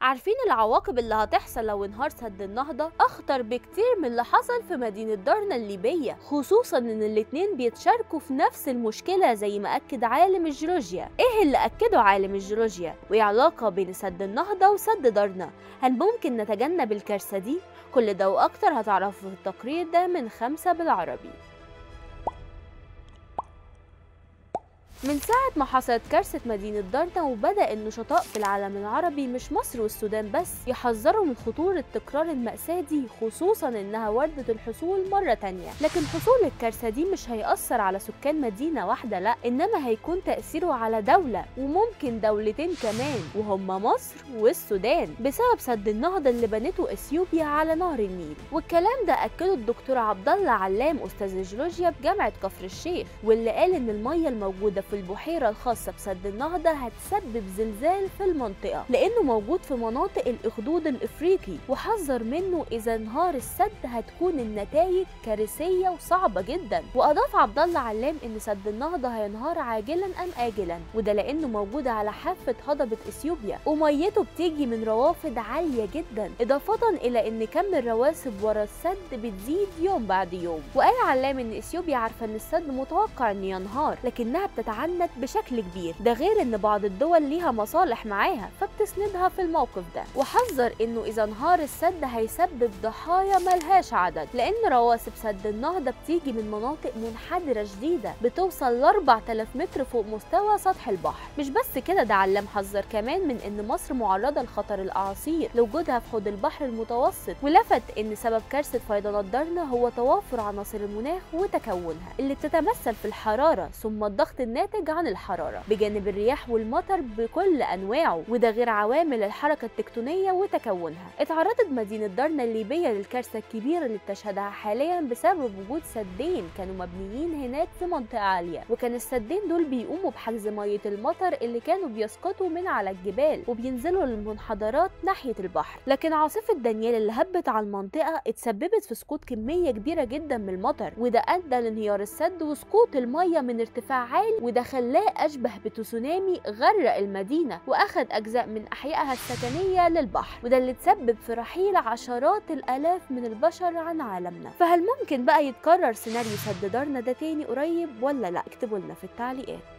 عارفين العواقب اللي هتحصل لو انهار سد النهضة أخطر بكتير من اللي حصل في مدينة درنا الليبية خصوصا إن الاتنين بيتشاركوا في نفس المشكلة زي ما أكد عالم الجيولوجيا إيه اللي أكده عالم الجيولوجيا وإيه علاقة بين سد النهضة وسد درنا هل ممكن نتجنب الكارثة دي؟ كل ده وأكتر هتعرفوا في التقرير ده من خمسة بالعربي من ساعة ما حصلت كارثة مدينة درنا وبدأ النشطاء في العالم العربي مش مصر والسودان بس يحذروا من خطورة تكرار المأساة دي خصوصا إنها وردة الحصول مرة تانية لكن حصول الكارثة دي مش هيأثر على سكان مدينة واحدة لأ إنما هيكون تأثيره على دولة وممكن دولتين كمان وهما مصر والسودان بسبب سد النهضة اللي بنته إثيوبيا على نهر النيل والكلام ده أكده الدكتور عبد الله علام أستاذ الجيولوجيا بجامعة كفر الشيخ واللي قال إن المية الموجودة في البحيرة الخاصة بسد النهضة هتسبب زلزال في المنطقة لأنه موجود في مناطق الإخدود الإفريقي وحذر منه إذا انهار السد هتكون النتائج كارثية وصعبة جدا وأضاف عبد الله علام إن سد النهضة هينهار عاجلا أم آجلا وده لأنه موجود على حافة هضبة إثيوبيا وميته بتيجي من روافد عالية جدا إضافة إلى إن كم الرواسب ورا السد بتزيد يوم بعد يوم وقال علام إن إثيوبيا عارفة إن السد متوقع إنه ينهار لكنها بتتعامل تعنت بشكل كبير ده غير ان بعض الدول ليها مصالح معاها فبتسندها في الموقف ده وحذر انه اذا انهار السد هيسبب ضحايا ملهاش عدد لان رواسب سد النهضه بتيجي من مناطق منحدره شديده بتوصل ل 4000 متر فوق مستوى سطح البحر مش بس كده ده علام حذر كمان من ان مصر معرضه لخطر الاعاصير لوجودها في حوض البحر المتوسط ولفت ان سبب كارثه فيضانات درنا هو توافر عناصر المناخ وتكونها اللي بتتمثل في الحراره ثم الضغط الناتج الناتج عن الحرارة بجانب الرياح والمطر بكل أنواعه وده غير عوامل الحركة التكتونية وتكونها اتعرضت مدينة درنا الليبية للكارثة الكبيرة اللي بتشهدها حاليا بسبب وجود سدين كانوا مبنيين هناك في منطقة عالية وكان السدين دول بيقوموا بحجز مية المطر اللي كانوا بيسقطوا من على الجبال وبينزلوا للمنحدرات ناحية البحر لكن عاصفة دانيال اللي هبت على المنطقة اتسببت في سقوط كمية كبيرة جدا من المطر وده أدى لانهيار السد وسقوط المية من ارتفاع عالي وده خلاه أشبه بتسونامي غرق المدينة وأخذ أجزاء من أحيائها السكنية للبحر وده اللي تسبب في رحيل عشرات الآلاف من البشر عن عالمنا فهل ممكن بقى يتكرر سيناريو سد دارنا ده تاني قريب ولا لا اكتبوا لنا في التعليقات